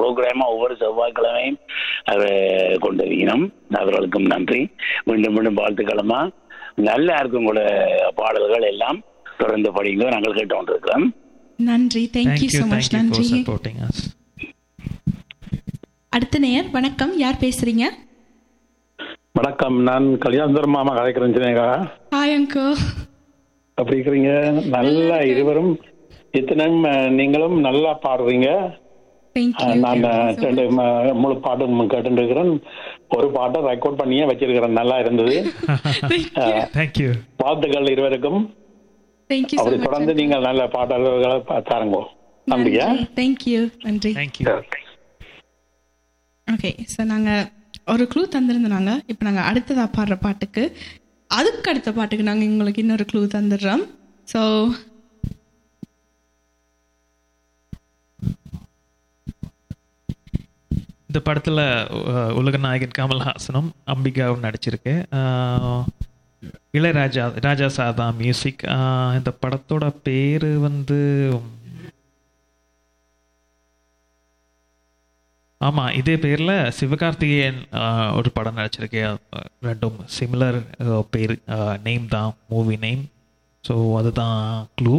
ப்ரோக்ராமா ஒவ்வொரு செவ்வாய்க்கிழமையும் அதை கொண்டு வரணும் அவர்களுக்கும் நன்றி மீண்டும் மீண்டும் வாழ்த்துக்களமா நல்லா இருக்கும் கூட பாடல்கள் எல்லாம் தொடர்ந்து படிங்க நாங்கள் கேட்டு கொண்டிருக்கிறோம் நன்றி thank you thank you so much thank you நன்றி ஃபார் சப்போர்ட்டிங் அஸ் அடுத்த நேயர் வணக்கம் யார் பேசுறீங்க வணக்கம் நான் கல்யாணந்தர் மாமா கதைக்கிறேன் சினேகா ஹாய் அங்கோ அப்படி இருக்கிறீங்க நல்லா இருவரும் இத்தனையும் அஹ், நீங்களும் நல்லா பாடுறீங்க தேங்க்யூ அஹ், நான் அஹ், ரெண்டு ம- முழு பாட்டும் கேட்டு இருக்கிறேன் ஒரு பாட்டை ரெக்கார்ட் பண்ணியே வச்சிருக்கிறேன் நல்லா இருந்தது அஹ், தேங்க்யூ வாழ்த்துக்கள் இருவருக்கும் தேங்க்யூ ஸோ அப்படி தொடர்ந்து மச் நீங்கள் நல்ல பாடல்களை பா- தாருங்கோ நன்றியா தேங்க்யூ நன்றி தேங்க்யூ ஓகே ஸோ நாங்கள் ஒரு க்ளூ தந்திருந்தோம் இப்போ நாங்கள் அடுத்ததாக பாடுற பாட்டுக்கு அதுக்கு அடுத்த பாட்டுக்கு நாங்கள் உங்களுக்கு இன்னொரு க்ளூ தந்துடுறோம் ஸோ இந்த படத்துல அஹ், உலக நாயகன் கமல்ஹாசனும் அம்பிகாவும் நடிச்சிருக்கு அஹ், இளையராஜா ராஜா சாதா மியூசிக் அஹ், இந்த படத்தோட பேரு வந்து ஆமா இதே பேர்ல சிவகார்த்திகேயன் அஹ், ஒரு படம் நடிச்சிருக்கு அஹ், ரெண்டும் சிமிலர் பேர் நேம் தான் மூவி நேம் ஸோ அதுதான் க்ளூ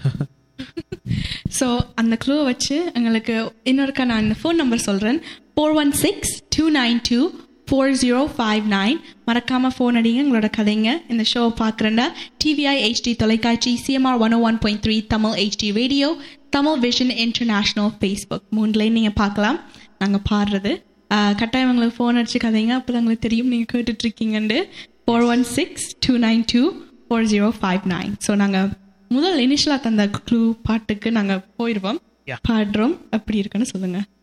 ஸோ அந்த க்ளூ வச்சு எங்களுக்கு இன்னொருக்கா நான் ஃபோன் நம்பர் சொல்கிறேன் four one six two nine two four zero five nine மறக்காமல் ஃபோன் அடிங்க எங்களோட கதைங்க இந்த ஷோவை பார்க்குறேன்டா டிவிஐ ஹெச்டி தொலைக்காட்சி CMR one one point three Tamil HD radio Tamil vision international Facebook மூணுலேயும் நீங்கள் பார்க்கலாம் நாங்கள் பாடுறது ஆஹ் கட்டாயம் எங்களுக்கு ஃபோன் அடிச்சு கதைங்க அப்போ தான் எங்களுக்கு தெரியும் நீங்கள் கேட்டுட்ருக்கீங்கண்டு four one six two nine two four zero five nine so நாங்கள் முதல் இனிஷியலாக தந்த க்ளூ பாட்டுக்கு நாங்கள் போயிடுவோம் Yeah. பாடுறோம் அப்படி இருக்குன்னு சொல்லுங்கள்